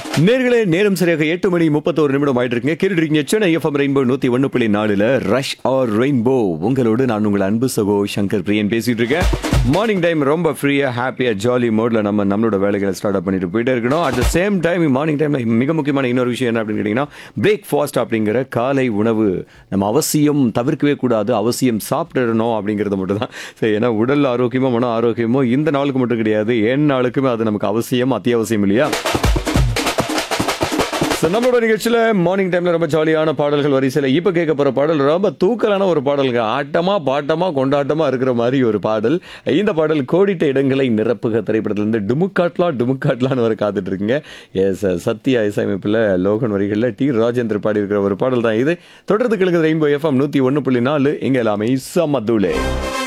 நேர்களே நேரம் சரியாக எட்டு மணி முப்பத்தோரு நிமிடம் ஆயிட்டு இருக்குங்க கேட்டுட்டு இருக்கீங்க சென்னை எஃப்எம் ரெயின்போ நூத்தி ஒன்னு புள்ளி நாலுல ரஷ் ஆர் ரெயின்போ உங்களோடு நான் உங்கள் அன்பு சகோ சங்கர் பிரியன் பேசிட்டு இருக்கேன் மார்னிங் டைம் ரொம்ப ஃப்ரீயா ஹாப்பியா ஜாலி மோட்ல நம்ம நம்மளோட வேலைகளை ஸ்டார்ட் அப் பண்ணிட்டு போயிட்டே இருக்கணும் at the same time morning டைம்ல மிக முக்கியமான இன்னொரு விஷயம் என்ன அப்படின்னு கேட்டீங்கன்னா பிரேக்ஃபாஸ்ட் அப்படிங்கிற காலை உணவு நம்ம அவசியம் தவிர்க்கவே கூடாது அவசியம் சாப்பிடணும் அப்படிங்கிறது மட்டும் தான் சரி ஏன்னா உடல் ஆரோக்கியமோ மன ஆரோக்கியமோ இந்த நாளுக்கு மட்டும் கிடையாது என் நாளுக்குமே அது நமக்கு அவசியம் அத்தியாவசியம் இல்லையா So, நம்மளோட நிகழ்ச்சியில் மார்னிங் டைம்ல ரொம்ப ஜாலியான பாடல்கள் வரிசையில் இப்போ கேட்க போற பாடல் ரொம்ப தூக்கலான ஒரு பாடலுங்க ஆட்டமா பாட்டமா கொண்டாட்டமா இருக்கிற மாதிரி ஒரு பாடல் இந்த பாடல் கோடிட்ட இடங்களை நிரப்புக திரைப்படத்திலிருந்து டுமுக்காட்லா டுமுக்காட்லான்னு வர காத்துட்டு இருக்குங்க எஸ் சத்யா இசையமைப்பில் லோகன் வரிகளில் டி ராஜேந்தர் பாடி இருக்கிற ஒரு பாடல் தான் இது தொடர்ந்து கிழக்கு ரெயின்போ எஃப்எம் நூற்றி ஒன்று புள்ளி நாலு இங்கே எல்லாமே சமதுலே